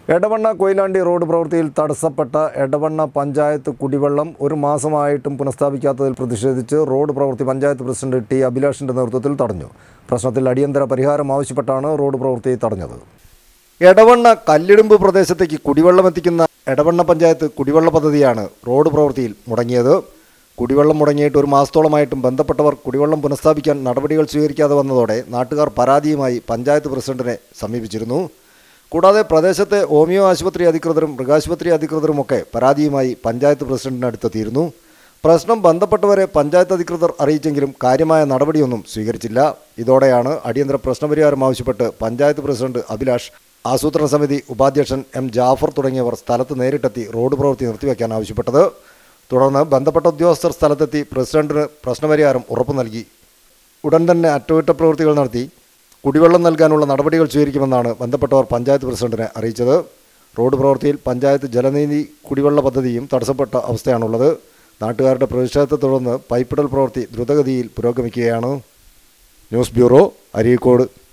Edavanna Koyilandy road പ്രവൃത്തിയിൽ തടസ്സപ്പെട്ട എടവണ്ണ പഞ്ചായത്ത് കുടിവെള്ളം ഒരു മാസമായിട്ടും പുനഃസ്ഥാപിക്കാത്തതിൽ പ്രതിഷേധിച്ച് റോഡ് പ്രവൃത്തി പഞ്ചായത്ത് പ്രസിഡന്റ് ടി അഭിലാഷിന്റെ നേതൃത്വത്തിൽ തടഞ്ഞു പ്രശ്നത്തിൽ അടിയന്തര പരിഹാരം ആവശ്യപ്പെട്ടാണ് റോഡ് പ്രവൃത്തി തടഞ്ഞത് എടവണ്ണ കല്ലിടുമ്പ് പ്രദേശത്തേക്ക് കുടിവെള്ളം എത്തിക്കുന്ന എടവണ്ണ പഞ്ചായത്ത് കുടിവെള്ള പദ്ധതിയാണ് റോഡ് പ്രവൃത്തിയിൽ മുടങ്ങിയത് കുടിവെള്ളം മുടങ്ങിയിട്ട് ഒരു മാസത്തോളമായിട്ടും ബന്ധപ്പെട്ടവർ കുടിവെള്ളം പുനഃസ്ഥാപിക്കാൻ നടപടികൾ സ്വീകരിക്കാതെ വന്നതോടെ നാട്ടുകാർ പരാതിയുമായി പഞ്ചായത്ത് പ്രസിഡന്റിനെ സമീപിച്ചിരുന്നു കൂടാതെ പ്രദേശത്തെ ഹോമിയോ ആശുപത്രി അധികൃതരും മൃഗാശുപത്രി അധികൃതരുമൊക്കെ പരാതിയുമായി പഞ്ചായത്ത് പ്രസിഡന്റിനടുത്തെത്തിയിരുന്നു പ്രശ്നം ബന്ധപ്പെട്ടവരെ പഞ്ചായത്ത് അധികൃതർ അറിയിച്ചെങ്കിലും കാര്യമായ നടപടിയൊന്നും സ്വീകരിച്ചില്ല ഇതോടെയാണ് അടിയന്തര പ്രശ്നപരിഹാരം ആവശ്യപ്പെട്ട് പഞ്ചായത്ത് പ്രസിഡന്റ് അഭിലാഷ് ആസൂത്രണ സമിതി ഉപാധ്യക്ഷൻ എം ജാഫർ തുടങ്ങിയവർ സ്ഥലത്ത് നേരിട്ടെത്തി റോഡ് പ്രവൃത്തി നിർത്തിവെക്കാൻ ആവശ്യപ്പെട്ടത് തുടർന്ന് ബന്ധപ്പെട്ട ഉദ്യോഗസ്ഥർ സ്ഥലത്തെത്തി പ്രസിഡന്റിന് പ്രശ്നപരിഹാരം ഉറപ്പു നൽകി ഉടൻ തന്നെ അറ്റകുറ്റപ്രവൃത്തികൾ നടത്തി കുടിവെള്ളം നൽകാനുള്ള നടപടികൾ സ്വീകരിക്കുമെന്നാണ് ബന്ധപ്പെട്ടവർ പഞ്ചായത്ത് പ്രസിഡന്റിനെ അറിയിച്ചത് റോഡ് പ്രവൃത്തിയിൽ പഞ്ചായത്ത് ജലനീതി കുടിവെള്ള പദ്ധതിയും തടസ്സപ്പെട്ട അവസ്ഥയാണുള്ളത് നാട്ടുകാരുടെ പ്രതിഷേധത്തെ തുടർന്ന് പൈപ്പിടൽ പ്രവൃത്തി ദ്രുതഗതിയിൽ പുരോഗമിക്കുകയാണ് ന്യൂസ് ബ്യൂറോ അരീക്കോട്